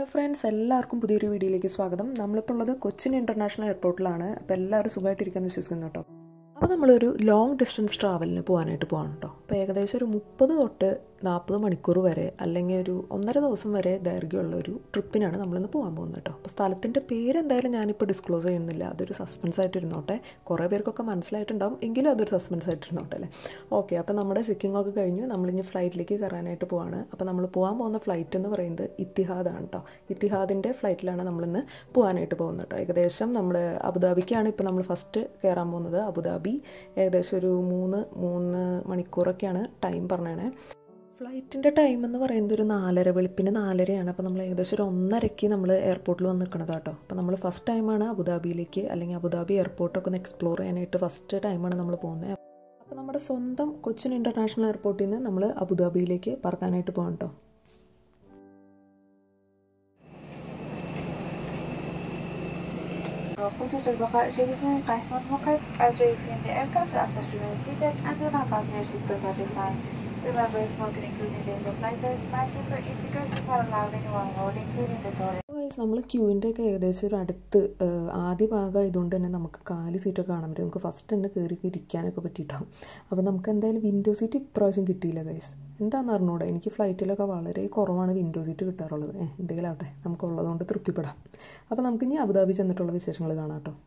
Hello friends എല്ലാവർക്കും പുതിയൊരു വീഡിയോയിലേക്ക് സ്വാഗതം നമ്മളിപ്പോൾ ഉള്ളത് കൊച്ചിൻ ഇൻ്റർനാഷണൽ എയർപോർട്ടിലാണ് അപ്പോൾ എല്ലാവരും സുഖമായിട്ടിരിക്കാമെന്ന് വിശ്വസിക്കുന്നു കേട്ടോ അപ്പോൾ നമ്മളൊരു ലോങ് ഡിസ്റ്റൻസ് ട്രാവലിന് പോകാനായിട്ട് പോകണം കേട്ടോ അപ്പോൾ ഏകദേശം ഒരു മുപ്പത് തൊട്ട് നാൽപ്പത് മണിക്കൂർ വരെ അല്ലെങ്കിൽ ഒരു ഒന്നര ദിവസം വരെ ദൈർഘ്യമുള്ള ഒരു ട്രിപ്പിനാണ് നമ്മളിന്ന് പോകാൻ പോകുന്നത് കേട്ടോ അപ്പോൾ സ്ഥലത്തിൻ്റെ പേര് എന്തായാലും ഞാനിപ്പോൾ ഡിസ്ക്ലോസ് ചെയ്യുന്നില്ല അതൊരു സസ്പെൻസ് ആയിട്ട് ഇരുന്നോട്ടെ കുറേ പേർക്കൊക്കെ മനസ്സിലായിട്ടുണ്ടാവും എങ്കിലും അതൊരു സസ്പെൻസ് ആയിട്ട് ഇരുന്നോട്ടെ അല്ലേ ഓക്കെ അപ്പോൾ നമ്മുടെ ചെക്കിംഗ് ഒക്കെ കഴിഞ്ഞു നമ്മളിനി ഫ്ലൈറ്റിലേക്ക് കയറാനായിട്ട് പോവാണ് അപ്പോൾ നമ്മൾ പോകാൻ പോകുന്ന ഫ്ലൈറ്റ് എന്ന് പറയുന്നത് ഇത്തിഹാദാണ് കേട്ടോ ഇത്തിഹാദിൻ്റെ ഫ്ലൈറ്റിലാണ് നമ്മളിന്ന് പോകാനായിട്ട് പോകുന്നത് കേട്ടോ ഏകദേശം നമ്മുടെ അബുദാബിക്കാണ് ഇപ്പോൾ നമ്മൾ ഫസ്റ്റ് കയറാൻ പോകുന്നത് അബുദാബി ഏകദേശം ഒരു മൂന്ന് മൂന്ന് മണിക്കൂറൊക്കെയാണ് ടൈം പറഞ്ഞേ ഫ്ലൈറ്റിൻ്റെ ടൈം എന്ന് പറയുന്നത് ഒരു നാലര വെളുപ്പിന് നാലരയാണ് അപ്പോൾ നമ്മൾ ഏകദേശം ഒരു ഒന്നരയ്ക്ക് നമ്മൾ എയർപോർട്ടിൽ വന്ന് നിൽക്കുന്നത് കേട്ടോ അപ്പോൾ നമ്മൾ ഫസ്റ്റ് ടൈമാണ് അബുദാബിയിലേക്ക് അല്ലെങ്കിൽ അബുദാബി എയർപോർട്ടൊക്കെ ഒന്ന് എക്സ്പ്ലോർ ചെയ്യാനായിട്ട് ഫസ്റ്റ് ടൈമാണ് നമ്മൾ പോകുന്നത് അപ്പോൾ നമ്മുടെ സ്വന്തം കൊച്ചിൻ ഇൻ്റർനാഷണൽ എയർപോർട്ടിൽ നിന്ന് നമ്മൾ അബുദാബിയിലേക്ക് പറക്കാനായിട്ട് പോകാം കേട്ടോ خطوط البقاء جيدة قائمة موقف As in the aircraft after student seated and do not pass near seat belt sign. Remember, smoking including days of lighters, matches, or e-cigarettes is not allowed anyone road, including the toilet. Guys നമ്മൾ ക്യൂവിൻ്റെ ഒക്കെ ഏകദേശം ഒരു അടുത്ത് ഏഹ്, ആദ്യ ഭാഗം ആയതുകൊണ്ട് തന്നെ നമുക്ക് കാല് സീറ്റൊക്കെ കാണാൻ പറ്റും നമുക്ക് ഫസ്റ്റ് തന്നെ കയറി ഇരിക്കാനൊക്കെ പറ്റിയിട്ടാവും അപ്പോൾ നമുക്ക് എന്തായാലും വിൻഡോ സീറ്റ് ഇപ്രാവശ്യം കിട്ടിയില്ല ഗൈസ് എന്താണെന്ന് അറിഞ്ഞൂടെ എനിക്ക് ഫ്ലൈറ്റിലൊക്കെ വളരെ കുറവാണ് വിൻഡോ സീറ്റ് കിട്ടാറുള്ളത് ഏഹ് എന്തെങ്കിലും ആവട്ടെ നമുക്കുള്ളതുകൊണ്ട് തൃപ്തിപ്പെടാം അപ്പോൾ നമുക്ക് ഇനി അബുദാബി ചെന്നിട്ടുള്ള വിശേഷങ്ങൾ കാണാം കേട്ടോ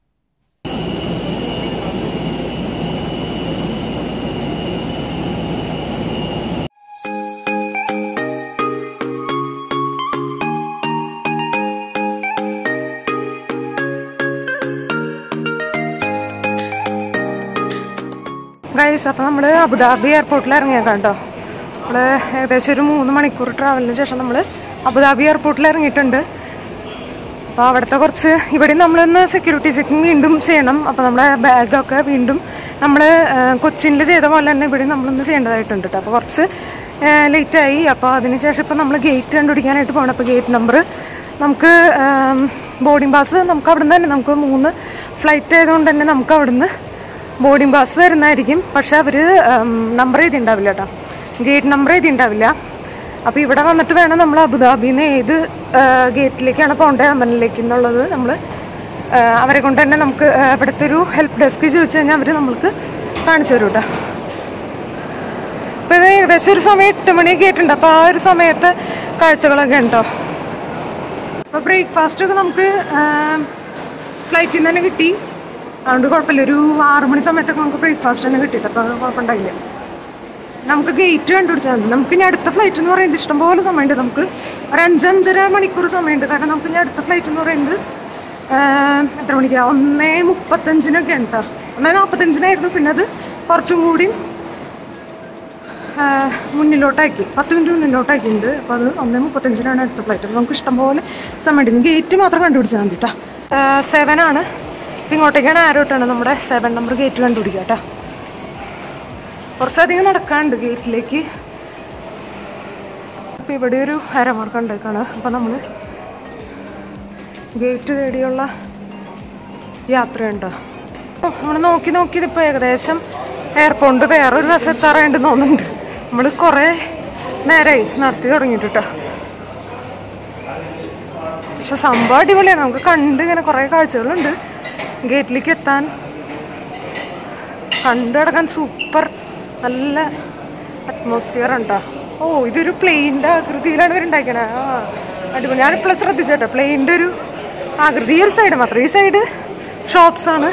ഗൈസ് അപ്പോൾ നമ്മൾ അബുദാബി എയർപോർട്ടിൽ ഇറങ്ങിയേക്കാം കേട്ടോ നമ്മൾ ഏകദേശം ഒരു മൂന്ന് മണിക്കൂർ ട്രാവലിന് ശേഷം നമ്മൾ അബുദാബി എയർപോർട്ടിൽ ഇറങ്ങിയിട്ടുണ്ട് അപ്പോൾ അവിടുത്തെ കുറച്ച് ഇവിടെ നമ്മളൊന്ന് സെക്യൂരിറ്റി ചെക്കിങ് വീണ്ടും ചെയ്യണം അപ്പോൾ നമ്മളെ ബാഗൊക്കെ വീണ്ടും നമ്മൾ കൊച്ചിനിൽ ചെയ്ത പോലെ തന്നെ ഇവിടെ നമ്മളൊന്ന് ചെയ്യേണ്ടതായിട്ടുണ്ട് കേട്ടോ അപ്പോൾ കുറച്ച് ലേറ്റായി അപ്പോൾ അതിനുശേഷം ഇപ്പോൾ നമ്മൾ ഗേറ്റ് കണ്ടുപിടിക്കാനായിട്ട് പോകണം അപ്പോൾ ഗേറ്റ് നമ്പർ നമുക്ക് ബോർഡിംഗ് പാസ് നമുക്ക് അവിടെ നിന്ന് തന്നെ നമുക്ക് മൂന്ന് ഫ്ലൈറ്റ് ആയതുകൊണ്ട് തന്നെ നമുക്ക് അവിടുന്ന് ബോർഡിംഗ് പാസ് വരുന്നതായിരിക്കും പക്ഷെ അവർ നമ്പർ എഴുതിയിട്ടുണ്ടാവില്ല കേട്ടോ ഗേറ്റ് നമ്പർ എഴുതിയിട്ടുണ്ടാവില്ല അപ്പോൾ ഇവിടെ വന്നിട്ട് വേണം നമ്മൾ അബുദാബിയിൽ നിന്ന് ഏത് ഗേറ്റിലേക്കാണ് പോകേണ്ടത് അമനിലേക്ക് എന്നുള്ളത് നമ്മൾ അവരെ കൊണ്ട് തന്നെ നമുക്ക് ആ, ഇവിടുത്തെ ഒരു ഹെൽപ്പ് ഡെസ്ക് ചോദിച്ചു കഴിഞ്ഞാൽ അവർ നമ്മൾക്ക് കാണിച്ചു തരും കേട്ടോ അപ്പോൾ ഇത് ഏകദേശം ഒരു സമയം എട്ട് മണിയൊക്കെ ആയിട്ടുണ്ട് അപ്പോൾ ആ ഒരു സമയത്ത് കാഴ്ചകളൊക്കെ ഉണ്ടോ അപ്പോൾ ബ്രേക്ക്ഫാസ്റ്റ് ഒക്കെ നമുക്ക് ഫ്ലൈറ്റിൽ നിന്ന് തന്നെ കിട്ടി അതുകൊണ്ട് കുഴപ്പമില്ല ഒരു ആറ് മണി സമയത്തൊക്കെ നമുക്ക് ബ്രേക്ക്ഫാസ്റ്റ് തന്നെ കിട്ടിയിട്ട് അപ്പോൾ അത് കുഴപ്പമുണ്ടായില്ല നമുക്ക് ഗേറ്റ് കണ്ടുപിടിച്ചാൽ മതി നമുക്ക് ഇനി അടുത്ത ഫ്ലൈറ്റ് എന്ന് പറയുന്നത് ഇഷ്ടംപോലെ സമയമുണ്ട് നമുക്ക് ഒരു അഞ്ചഞ്ചര മണിക്കൂർ സമയമുണ്ട് കാരണം നമുക്ക് ഇനി അടുത്ത ഫ്ലൈറ്റ് എന്ന് പറയുന്നത് ആഹ്, എത്ര മണിക്കാണ് ഒന്നേ മുപ്പത്തഞ്ചിനൊക്കെ ഉണ്ട് കേട്ടോ ഒന്നേ നാൽപ്പത്തഞ്ചിനായിരുന്നു പിന്നെ അത് കുറച്ചും കൂടി ആഹ്, മുന്നിലോട്ടാക്കി പത്ത് മിനിറ്റ് മുന്നിലോട്ടാക്കിയിട്ടുണ്ട് അപ്പോൾ അത് ഒന്നേ മുപ്പത്തഞ്ചിനാണ് അടുത്ത ഫ്ലൈറ്റ് അപ്പോൾ നമുക്ക് ഇഷ്ടംപോലെ സമയമുണ്ട് ഗേറ്റ് മാത്രം കണ്ടുപിടിച്ചാൽ മതി കേട്ടോ സെവൻ ആണ് ഇപ്പം ഇങ്ങോട്ടേക്കാണ് ആരോ ഇട്ടാണ് നമ്മുടെ സെവൻ നമ്പർ ഗേറ്റ് കണ്ടുപിടിക്കുക കേട്ടോ കുറച്ചധികം നടക്കാനുണ്ട് ഗേറ്റിലേക്ക് അപ്പോൾ ഇവിടെ ഒരു അരമാർക്ക് ഉണ്ടാക്കാണ് അപ്പോൾ നമ്മൾ ഗേറ്റ് തേടിയുള്ള യാത്രയുണ്ടോ നമ്മൾ നോക്കി നോക്കി ഇതിപ്പോൾ ഏകദേശം എയർപോർട്ട് വേറൊരു വശത്താറായിട്ട് തോന്നുന്നുണ്ട് നമ്മൾ കുറേ നേരമായി നടത്തി തുടങ്ങിയിട്ട് കേട്ടോ പക്ഷെ സംഭവം അടിപൊളിയാണ് നമുക്ക് കണ്ട് ഇങ്ങനെ കുറേ കാഴ്ചകളുണ്ട് ഗേറ്റിലേക്ക് എത്താൻ കണ്ടു കിടക്കാൻ സൂപ്പർ നല്ല അറ്റ്മോസ്ഫിയർ ഉണ്ടോ ഓ ഇതൊരു പ്ലെയിൻ്റെ ആകൃതിയിലാണ് ഇവരുണ്ടാക്കണേ ആ അടിപൊളി ഞാനിപ്പോഴും ശ്രദ്ധിച്ചേട്ടോ പ്ലെയിൻ്റെ ഒരു ആകൃതി ഈ ഒരു സൈഡ് മാത്രം ഈ സൈഡ് ഷോപ്സ് ആണ്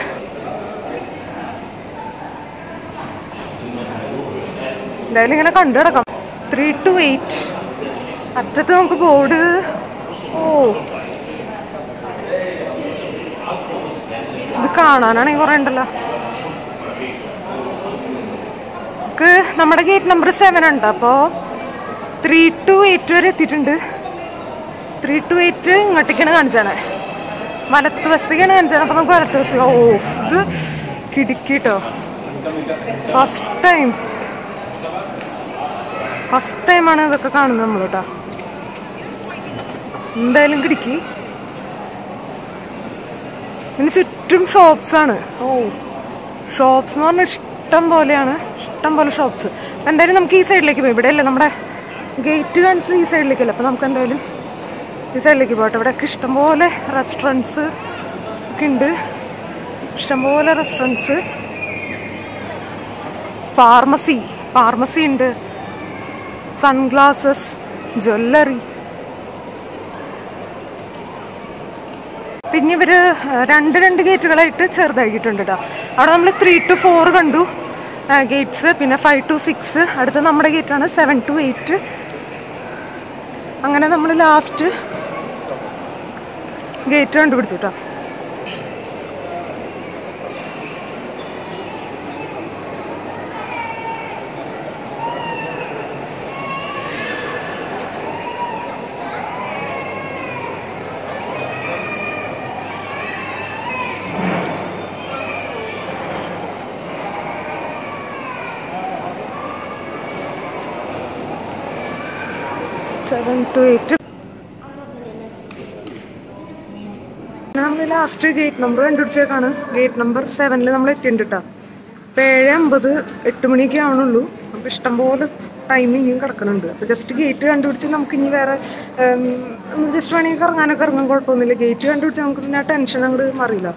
എന്തായാലും ഇങ്ങനെ കണ്ടു കിടക്കാം ത്രീ ടു എയ്റ്റ് അറ്റത്ത് നമുക്ക് ബോർഡ് ഓ ഇത് കാണാനാണെങ്കിൽ കുറേ ഉണ്ടല്ലോ നമുക്ക് നമ്മുടെ ഗേറ്റ് നമ്പർ സെവൻ ഉണ്ട് അപ്പോൾ ത്രീ ടു എയ്റ്റ് വരെ എത്തിയിട്ടുണ്ട് ത്രീ ടു എയ്റ്റ് ഇങ്ങോട്ടേക്കാണ് കാണിച്ചാണ് വലത്ത് വശത്തേക്കാണ് കാണിച്ചത് അപ്പോൾ നമുക്ക് വലത്ത് വശം ഓ ഇത് കിടുക്കിട്ടോ ഫസ്റ്റ് ടൈം ഫസ്റ്റ് ടൈമാണ് ഇതൊക്കെ കാണുന്നത് നമ്മൾ കേട്ടോ എന്തായാലും കിടുക്കി ഇതിന് ചുറ്റും ഷോപ്സാണ് ഓ ഷോപ്സ് എന്ന് പറഞ്ഞാൽ ഇഷ്ടം പോലെയാണ് ഇഷ്ടം പോലെ ഷോപ്സ് അപ്പം എന്തായാലും നമുക്ക് ഈ സൈഡിലേക്ക് പോയി ഇവിടെയല്ലേ നമ്മുടെ ഗേറ്റ് കാണിച്ചത് ഈ സൈഡിലേക്കല്ലേ അപ്പോൾ നമുക്ക് എന്തായാലും ഈ സൈഡിലേക്ക് പോകട്ടെ ഇവിടെയൊക്കെ ഇഷ്ടംപോലെ റെസ്റ്റോറൻറ്റ്സ് ഒക്കെ ഉണ്ട് ഇഷ്ടംപോലെ റെസ്റ്റോറൻറ്റ്സ് ഫാർമസി ഫാർമസി ഉണ്ട് സൺഗ്ലാസസ് ജ്വല്ലറി പിന്നെ ഇവര് രണ്ട് രണ്ട് ഗേറ്റുകളായിട്ട് ചെറുതാക്കിയിട്ടുണ്ട് കേട്ടോ അവിടെ നമ്മൾ ത്രീ ടു ഫോർ കണ്ടു ഗേറ്റ്സ് പിന്നെ ഫൈവ് ടു സിക്സ് അടുത്ത നമ്മുടെ ഗേറ്റാണ് സെവൻ ടു എയ്റ്റ് അങ്ങനെ നമ്മൾ ലാസ്റ്റ് ഗേറ്റ് കണ്ടുപിടിച്ചു കേട്ടോ സെവൻ ടു എയ്റ്റ് നമ്മൾ ലാസ്റ്റ് ഗേറ്റ് നമ്പർ കണ്ടുപിടിച്ചേക്കാണ് ഗേറ്റ് നമ്പർ സെവനിൽ നമ്മൾ എത്തിയിട്ടുണ്ട് കേട്ടോ ഇപ്പം ഏഴ് അമ്പത് എട്ട് മണിയൊക്കെ ആവണുള്ളൂ അപ്പോൾ ഇഷ്ടംപോലെ ടൈം ഇനിയും കിടക്കുന്നുണ്ട് അപ്പോൾ ജസ്റ്റ് ഗേറ്റ് കണ്ടുപിടിച്ച് നമുക്ക് ഇനി വേറെ ജസ്റ്റ് വേണമെങ്കിൽ ഇറങ്ങാനൊക്കെ ഇറങ്ങാൻ കുഴപ്പമൊന്നുമില്ല ഗേറ്റ് കണ്ടുപിടിച്ച് നമുക്ക് പിന്നെ ആ ടെൻഷൻ അങ്ങോട്ട് മാറിയില്ല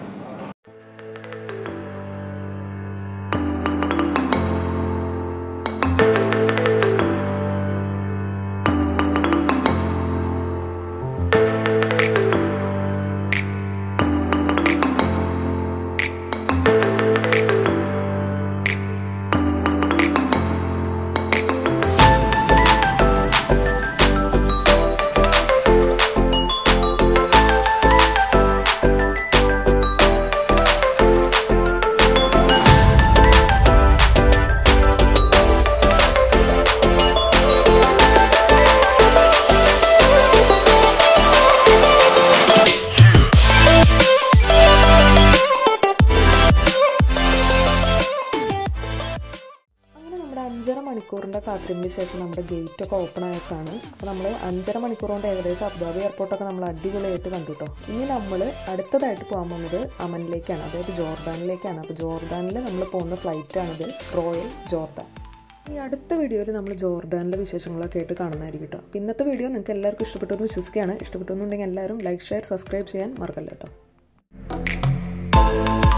അങ്ങനെ നമ്മുടെ അഞ്ചര മണിക്കൂറിൻ്റെ കാത്തിരിപ്പിന് ശേഷം നമ്മുടെ ഗേറ്റ് ഒക്കെ ഓപ്പൺ ആയേക്കാണ് അപ്പോൾ നമ്മൾ അഞ്ചര മണിക്കൂർ കൊണ്ട് ഏകദേശം അബുദാബി എയർപോർട്ടൊക്കെ നമ്മൾ അടിപൊളിയായിട്ട് കണ്ടു കേട്ടോ ഇനി നമ്മൾ അടുത്തതായിട്ട് പോകാൻ പോകുന്നത് അമനിലേക്കാണ് അതായത് ജോർദാനിലേക്കാണ് അപ്പോൾ ജോർദാനിൽ നമ്മൾ പോകുന്ന ഫ്ലൈറ്റാണിത് റോയൽ ജോർദാൻ ഇനി അടുത്ത വീഡിയോയിൽ നമ്മൾ ജോർദാനിലെ വിശേഷങ്ങളൊക്കെ ആയിട്ട് കാണുന്നതായിരിക്കും കേട്ടോ അപ്പോൾ ഇന്നത്തെ വീഡിയോ നിങ്ങൾക്ക് എല്ലാവർക്കും ഇഷ്ടപ്പെട്ടു എന്ന് വിശ്വസിക്കുകയാണ് ഇഷ്ടപ്പെട്ടു എന്നുണ്ടെങ്കിൽ എല്ലാവരും ലൈക്ക് ഷെയർ സബ്സ്ക്രൈബ് ചെയ്യാൻ മറക്കല്ല കേട്ടോ